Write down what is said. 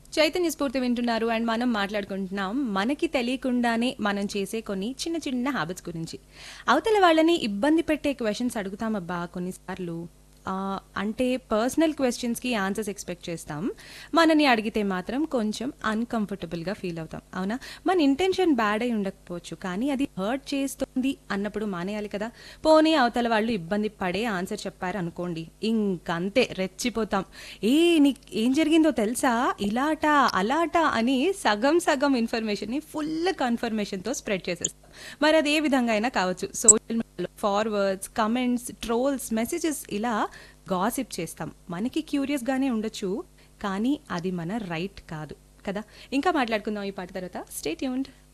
చైతన్య స్ఫూర్తి వింటున్నారు అండ్ మనం మాట్లాడుకుంటున్నాం మనకి తెలియకుండానే మనం చేసే కొన్ని చిన్న చిన్న హ్యాబిట్స్ గురించి అవతల వాళ్ళని ఇబ్బంది పెట్టే క్వశ్చన్స్ అడుగుతామబ్బా కొన్నిసార్లు ఆ, అంటే పర్సనల్ క్వశ్చన్స్కి ఆన్సర్స్ ఎక్స్పెక్ట్ చేస్తాం మనని అడిగితే మాత్రం కొంచెం అన్కంఫర్టబుల్గా ఫీల్ అవుతాం అవునా మన ఇంటెన్షన్ బ్యాడ్ అయి ఉండకపోవచ్చు కానీ అది హర్ట్ చేస్తుంది అన్నప్పుడు మానేయాలి కదా పోనీ అవతల వాళ్ళు ఇబ్బంది పడే ఆన్సర్ చెప్పారు అనుకోండి ఇంకంతే రెచ్చిపోతాం ఏ నీకు ఏం జరిగిందో తెలుసా ఇలాట అలాట అని సగం సగం ఇన్ఫర్మేషన్ని ఫుల్ కన్ఫర్మేషన్తో స్ప్రెడ్ చేసేస్తాం మరి అది ఏ విధంగా అయినా కావచ్చు సోషల్ మీడియాలో ఫార్వర్డ్స్ కమెంట్స్ ట్రోల్స్ మెసేజెస్ ఇలా గాసిప్ చేస్తాం మనకి క్యూరియస్గానే ఉండొచ్చు కానీ అది మన రైట్ కాదు కదా ఇంకా మాట్లాడుకుందాం ఈ పాట తర్వాత స్టేట్ యూన్డ్